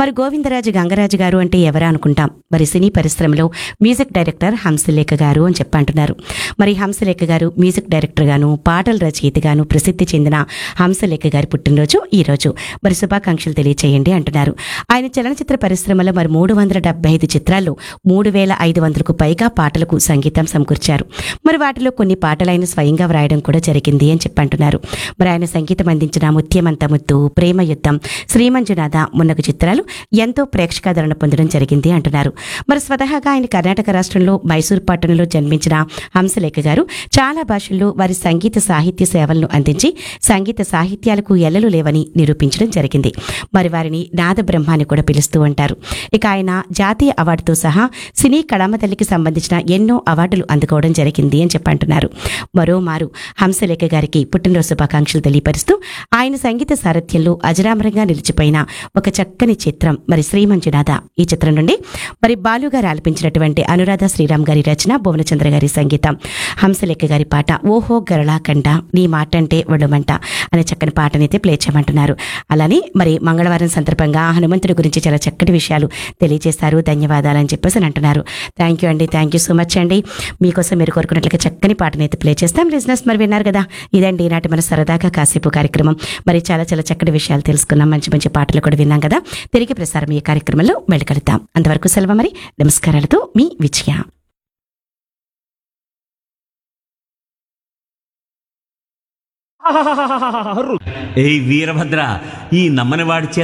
మరి గోవిందరాజు గంగరాజు గారు అంటే ఎవరా అనుకుంటాం మరి సినీ పరిశ్రమలో మ్యూజిక్ డైరెక్టర్ హంసలేఖ గారు అని చెప్పంటున్నారు మరి హంసలేఖ గారు మ్యూజిక్ డైరెక్టర్ గాను పాటల రచయితగాను ప్రసిద్ధి చెందిన హంసలేఖ గారి పుట్టినరోజు ఈ రోజు మరి శుభాకాంక్షలు తెలియచేయండి అంటున్నారు ఆయన చలనచిత్ర పరిశ్రమలో మరి మూడు వందల డెబ్బై ఐదు చిత్రాల్లో మూడు వేల ఐదు వందలకు పైగా పాటలకు సంగీతం సమకూర్చారు మరి వాటిలో కొన్ని పాటలు ఆయన స్వయంగా వ్రాయడం కూడా జరిగింది అని చెప్పంటున్నారు మరి ఆయన సంగీతం అందించిన ముత్యమంత ముద్దు ప్రేమ యుద్ధం శ్రీమంజునాథ మున్నగు చిత్రాలు ఎంతో ప్రేక్షకాదరణ పొందడం జరిగింది అంటున్నారు మరి స్వతహాగా ఆయన కర్ణాటక రాష్ట్రంలో మైసూర్ పట్టణంలో జన్మించిన హంసలేఖ గారు చాలా భాషల్లో వారి సంగీత సాహిత్య సేవలను అందించి సంగీత సాహిత్యాలకు ఎల్లలు లేవని నిరూపించడం జరిగింది మరి వారిని నాద బ్రహ్మ అని కూడా పిలుస్తూ ఉంటారు ఇక ఆయన జాతీయ అవార్డుతో సహా సినీ కళామతల్లికి సంబంధించిన ఎన్నో అవార్డులు అందుకోవడం జరిగింది అని చెప్పంటున్నారు మరోమారు హంసలేఖ గారికి పుట్టినరోజు శుభాకాంక్షలు తెలియపరుస్తూ ఆయన సంగీత సారథ్యంలో అజరామరంగా నిలిచిపోయిన ఒక చక్కని చిత్రం మరి శ్రీమంజునాథ ఈ చిత్రం నుండి మరి బాలు గారు ఆలపించినటువంటి అనురాధ శ్రీరామ్ గారి రచన భువనచంద్ర గారి సంగీతం హంసలేఖ గారి పాట ఓహో గరళా కండ నీ మాట అంటే ఒళ్ళుమంట అనే చక్కని పాటనైతే ప్లే చేయమంటున్నారు అలానే మరి మంగళవారం సందర్భంగా హనుమంతుడి గురించి చాలా చక్కటి విషయాలు తెలియజేశారు ధన్యవాదాలు అని చెప్పేసి అని అంటున్నారు థ్యాంక్ యూ అండి థ్యాంక్ యూ సో మచ్ అండి మీకోసం మీరు కోరుకున్నట్లుగా చక్కని పాటనైతే ప్లే చేస్తాం లిజినెస్ మరి విన్నారు కదా ఇదండి ఈనాటి మన సరదాగా కాసేపు కార్యక్రమం మరి చాలా చాలా చక్కటి విషయాలు తెలుసుకున్నాం మంచి మంచి పాటలు కూడా విన్నాం కదా తిరిగి ప్రసారం ఈ కార్యక్రమంలో వెళ్ళగలుగుతాం అంతవరకు సెలవు మరి నమస్కారాలతో మీ విజయ ఏయ్ వీరభద్ర ఈ నమ్మని వాడి చేత